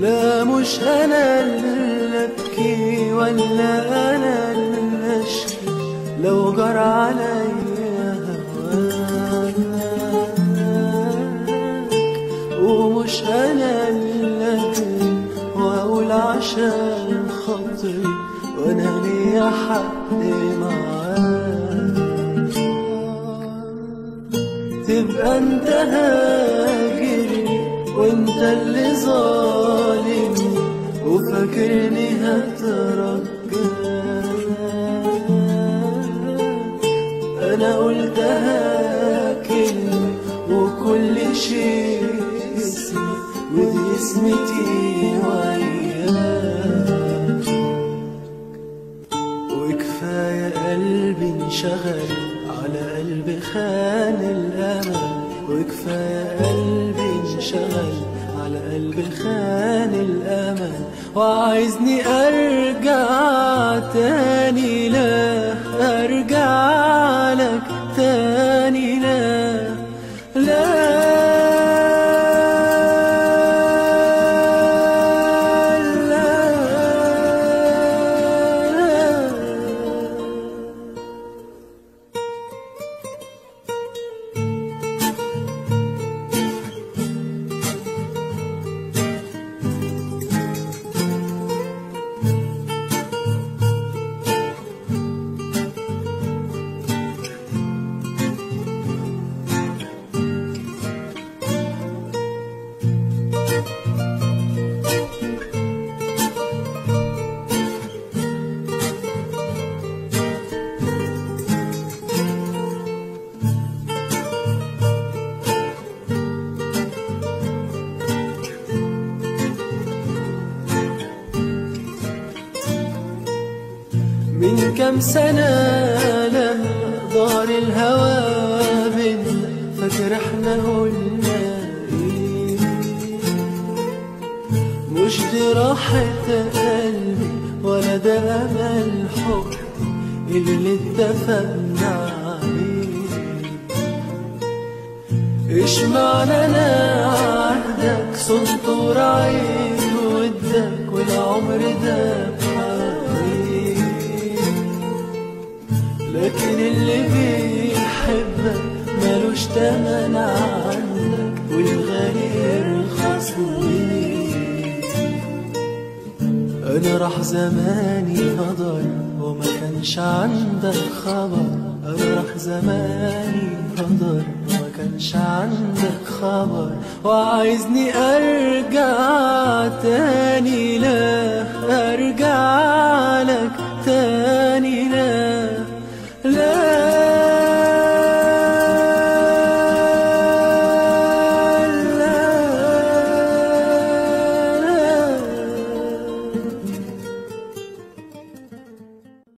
لا مش انا اللي ابكي ولا انا اللي اشكي لو جرى عليا هواك ومش انا اللي اجري واقول عشان خاطري وانا ليا حق معاك تبقى انت هاجرني وانت اللي ظالمني وفاكرني هترجاك انا قلتها كلمة وكل شيء اسمي ودي اسمتي وياك وكفاية قلبي انشغل على قلبي خان الأمل وكفاية قلبي انشغل على قلبي خان الأمل وعايزني أرجع تاني لا أرجع لك تاني لا لا لا من كم سنة لما دار الهوى بينا فاكر احنا قلنا ايه مش دي راحة قلبي ولا ده أمل حبي اللي اتفقنا عليه ايش معنى انا عهدك صنت ورعيت ودك والعمر ده بحالي لكن اللي بيحبك ملوش تمن عنك والغالي يرخص ليه انا راح زماني هضر وما كانش عندك خبر انا راح زماني هضر وما كانش عندك خبر وعايزني ارجع تاني لا ارجع لك تاني